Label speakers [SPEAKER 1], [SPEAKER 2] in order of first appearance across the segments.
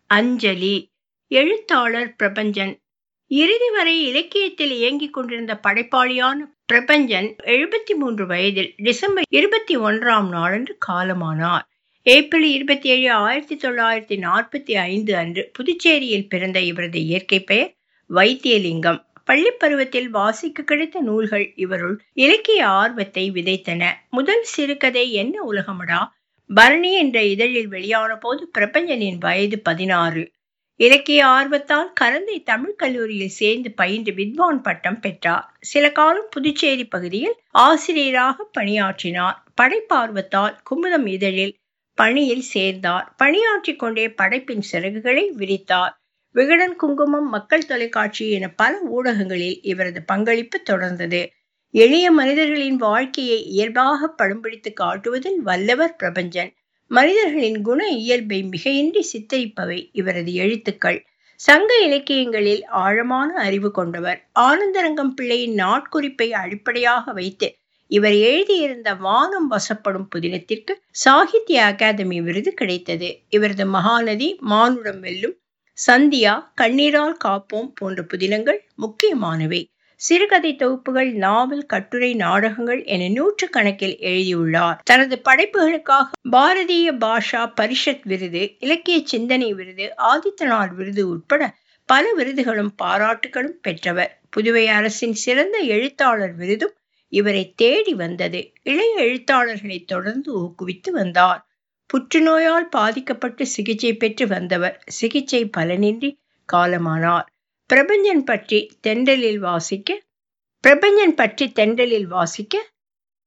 [SPEAKER 1] அஞ்சலி எழுத்தாளர் பிரபஞ்சன் இறுதி வரை இலக்கியத்தில் இயங்கிக் கொண்டிருந்த படைப்பாளியான பிரபஞ்சன் எழுபத்தி மூன்று வயதில் டிசம்பர் இருபத்தி ஒன்றாம் நாளன்று காலமானார் ஏப்ரல் இருபத்தி ஏழு ஆயிரத்தி தொள்ளாயிரத்தி நாற்பத்தி ஐந்து அன்று புதுச்சேரியில் பிறந்த இவரது இயற்கை பெயர் வைத்தியலிங்கம் பள்ளி பருவத்தில் வாசிக்க கிடைத்த நூல்கள் இவருள் இலக்கிய ஆர்வத்தை விதைத்தன முதல் சிறுகதை என்ன உலகமடா பரணி என்ற இதழில் வெளியான போது பிரபஞ்சனின் வயது பதினாறு இலக்கிய ஆர்வத்தால் கரந்தை தமிழ் கல்லூரியில் சேர்ந்து பயின்று வித்வான் பட்டம் பெற்றார் சில காலம் புதுச்சேரி பகுதியில் ஆசிரியராக பணியாற்றினார் படைப்பார்வத்தால் குமுதம் இதழில் பணியில் சேர்ந்தார் பணியாற்றிக் கொண்டே படைப்பின் சிறகுகளை விரித்தார் விகடன் குங்குமம் மக்கள் தொலைக்காட்சி என பல ஊடகங்களில் இவரது பங்களிப்பு தொடர்ந்தது எளிய மனிதர்களின் வாழ்க்கையை இயல்பாக படம் பிடித்து காட்டுவதில் வல்லவர் பிரபஞ்சன் மனிதர்களின் குண இயல்பை மிகையின்றி சித்தரிப்பவை இவரது எழுத்துக்கள் சங்க இலக்கியங்களில் ஆழமான அறிவு கொண்டவர் ஆனந்தரங்கம் பிள்ளையின் நாட்குறிப்பை அடிப்படையாக வைத்து இவர் எழுதியிருந்த வானம் வசப்படும் புதினத்திற்கு சாகித்ய அகாதமி விருது கிடைத்தது இவரது மகாநதி மானுடம் வெல்லும் சந்தியா கண்ணீரால் காப்போம் போன்ற புதினங்கள் முக்கியமானவை சிறுகதை தொகுப்புகள் நாவல் கட்டுரை நாடகங்கள் என நூற்று கணக்கில் எழுதியுள்ளார் தனது படைப்புகளுக்காக பாரதிய பாஷா பரிஷத் விருது இலக்கிய சிந்தனை விருது ஆதித்தனார் விருது உட்பட பல விருதுகளும் பாராட்டுகளும் பெற்றவர் புதுவை அரசின் சிறந்த எழுத்தாளர் விருதும் இவரை தேடி வந்தது இளைய எழுத்தாளர்களை தொடர்ந்து ஊக்குவித்து வந்தார் புற்றுநோயால் பாதிக்கப்பட்டு சிகிச்சை பெற்று வந்தவர் சிகிச்சை பலனின்றி காலமானார் பிரபஞ்சன் பற்றி தென்றலில் வாசிக்க பிரபஞ்சன் பற்றி தென்றலில் வாசிக்க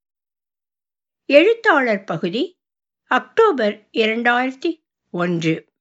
[SPEAKER 1] எழுத்தாளர் பகுதி அக்டோபர் இரண்டாயிரத்தி ஒன்று